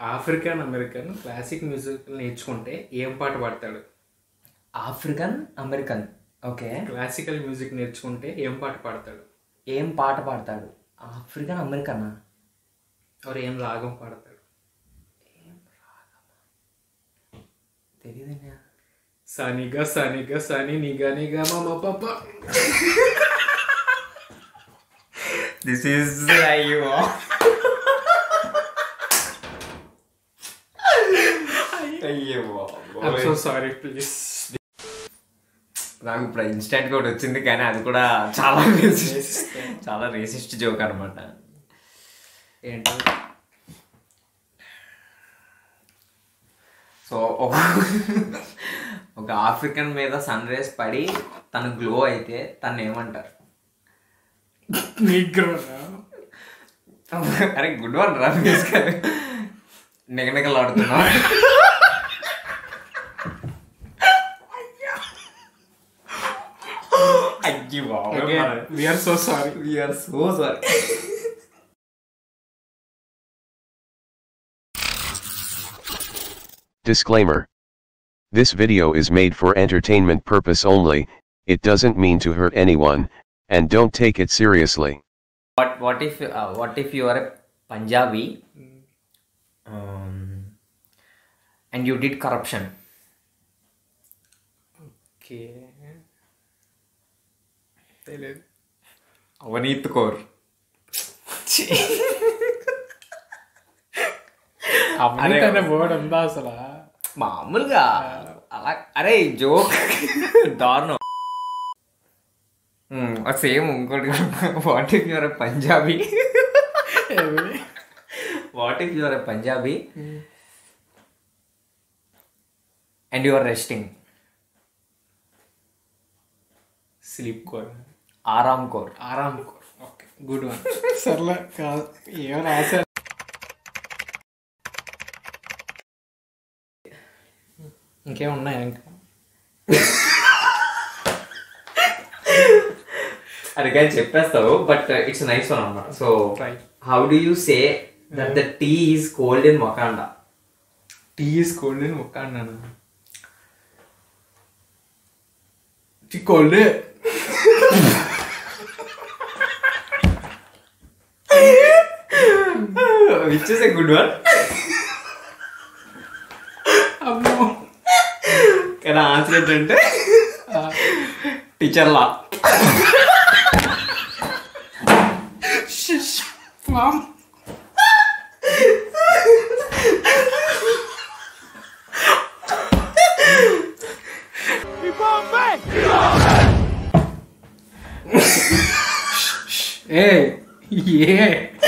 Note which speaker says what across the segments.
Speaker 1: African American classic music నేర్చుకుంటే ఏం పాట పాడతాడు
Speaker 2: African American okay
Speaker 1: classical music నేర్చుకుంటే ఏం పాట పాడతాడు
Speaker 2: ఏం పాట పాడతాడు ఆఫ్రికన్ అమెరికనా
Speaker 1: ఎవరు ఏం రాగం పాడతాడు
Speaker 2: తెలియదన్నా
Speaker 1: సనిగా సనిగా సని నిగా నిగా మామ పాప
Speaker 2: దిస్ ఈస్ అయ్యో అయ్యో
Speaker 1: ఐమ్ సో సారీ ప్లీజ్
Speaker 2: నాకు ఇప్పుడు ఇన్స్టెంట్ కూడా వచ్చింది కానీ అది కూడా చాలా రేసిస్ట్ చాలా రేసిస్ట్ జోక్ అనమాట
Speaker 1: ఏంటో
Speaker 2: సో ఒక ఒక ఆఫ్రికన్ మీద సన్ రేస్ పడి తను గ్లో అయితే తను ఏమంటారు
Speaker 1: నీగ్రోనా
Speaker 2: అరే గుడ్ వన్ రా నిగనిగలాడుతున్నా అయ్యో
Speaker 1: again we're so sorry
Speaker 2: we're so sorry
Speaker 3: Disclaimer. This video is made for entertainment purpose only, it doesn't mean to hurt anyone, and don't take it seriously.
Speaker 2: What what if uh, what if you are a Punjabi um, and you did corruption?
Speaker 1: Okay తెలియదు
Speaker 2: Avneet Kaur
Speaker 1: American word ఉందా అసలు
Speaker 2: మామూలుగా అలా అరే joke దారుణం same ఇంకోటి what if your Punjabi what if your Punjabi and your resting
Speaker 1: sleep కోర్
Speaker 2: ఆరామ్ కోర్
Speaker 1: ఆరామ్ కోర్ ఓకే గుడ్ వన్ సర్లే కాదు ఏమో రాశారు ఇంకేమున్నాయి ఇంకా
Speaker 2: అది కానీ చెప్పేస్తావు బట్ ఇట్స్ నైస్ వన్ అనమాట so
Speaker 1: Right.
Speaker 2: How do you say that the tea is cold in Wakanda
Speaker 1: tea cold అని ఒక్క అన్నాను tea cold
Speaker 2: which is a good one
Speaker 1: అమ్మో
Speaker 2: కానీ ఆన్సర్ ఏంటంటే టీచర్ లా
Speaker 1: మామ్ ఏ ఏ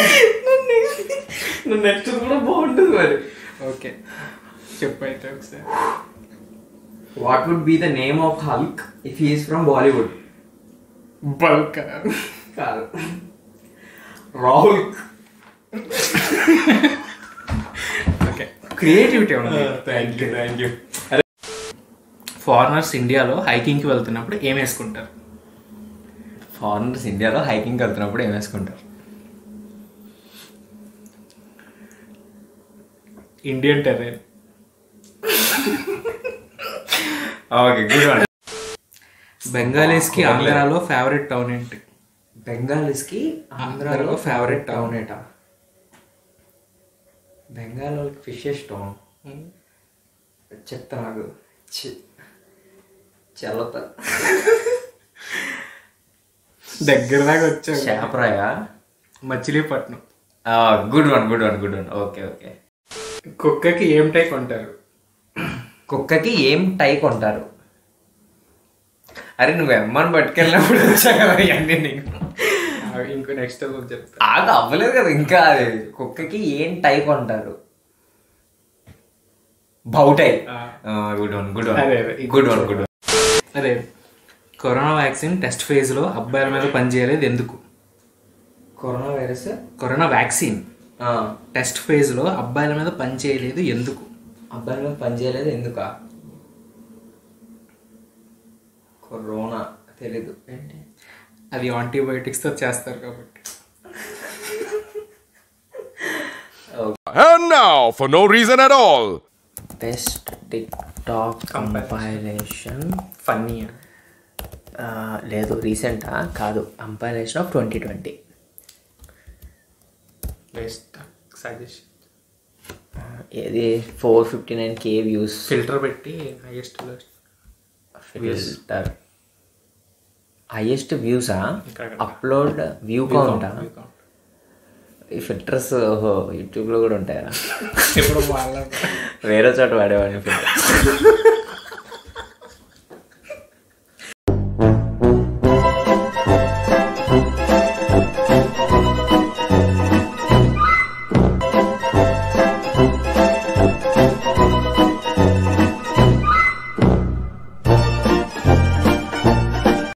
Speaker 2: నెక్స్ట్ కూడా బాగుంటుంది మరి
Speaker 1: ఓకే చెప్పైతే ఒకసారి
Speaker 2: what would be the name of Hulk if he's from Bollywood
Speaker 1: bulk
Speaker 2: కాదు రాహుల్
Speaker 1: ఓకే క్రియేటివిటీ ఉంది
Speaker 2: thank you thank you
Speaker 1: foreigners ఇండియాలో హైకింగ్కి వెళ్తున్నప్పుడు ఏం వేసుకుంటారు
Speaker 2: ఫారినర్స్ ఇండియాలో హైకింగ్ వెళ్తున్నప్పుడు ఏం వేసుకుంటారు
Speaker 1: Indian terrain
Speaker 2: okay good one
Speaker 1: బెంగాలీస్కి ఆంధ్రాలో ఫేవరెట్ టౌన్ ఏంటి
Speaker 2: బెంగాలీస్కి
Speaker 1: ఆంధ్రాలో ఫేవరెట్ టౌన్
Speaker 2: ఏటా బెంగాల్ వాళ్ళకి ఫిషెస్ టౌన్ చెప్తా నాకు చి- చెల్లత
Speaker 1: దగ్గర దాకా వచ్చావు
Speaker 2: చేపరాయ
Speaker 1: Machilipatnam
Speaker 2: good one good one good one okay okay
Speaker 1: కుక్కకి ఏం టై కొంటారు
Speaker 2: కుక్కకి ఏం టై కొంటారు అరే నువ్వు ఎమ్మని పట్టుకెళ్ళినప్పుడు వచ్చా కదా ఇవన్నీ నీకు
Speaker 1: ఆ, ఇంకో నెక్స్ట్ చెప్తా
Speaker 2: ఆగా అవ్వలేదు కదా ఇంకా అది కుక్కకి ఏం టై కొంటారు బౌటై
Speaker 1: ఆ.
Speaker 2: గుడ్ వన్ గుడ్
Speaker 1: అదే,
Speaker 2: వన్
Speaker 1: అదే.
Speaker 2: గుడ్ వన్ గుడ్ వన్
Speaker 1: అరే కరోనా వ్యాక్సిన్ టెస్ట్ ఫేజ్లో అబ్బాయిల మీద పనిచేయలేదు ఎందుకు
Speaker 2: corona virus
Speaker 1: corona vaccine test ఫేజ్లో అబ్బాయిల మీద పనిచేయలేదు ఎందుకు
Speaker 2: అబ్బాయిల మీద పని చేయలేదు ఎందుకా కరోనా తెలీదు ఏంటి
Speaker 1: అది యాంటీబయోటిక్స్తో చేస్తారు కాబట్టి
Speaker 4: And now, for no reason at all,
Speaker 2: best tik tok compilation
Speaker 1: funny
Speaker 2: లేదు రీసెంటా కాదు compilation of twenty twenty
Speaker 1: best suggestion
Speaker 2: ఏది four fifty nine K views
Speaker 1: filter పెట్టి హైయెస్ట్
Speaker 2: ఫిల్టర్ హైయెస్ట్ వ్యూసా
Speaker 1: ఇక్కడ.
Speaker 2: అప్లోడ్ వ్యూ కౌంటా ఈ ఫిల్టర్స్ ఓహో యూట్యూబ్లో కూడా ఉంటాయా
Speaker 1: ఇప్పుడు వాళ్ళ
Speaker 2: వేరే చోట వాడేవాడిని ఫిల్టర్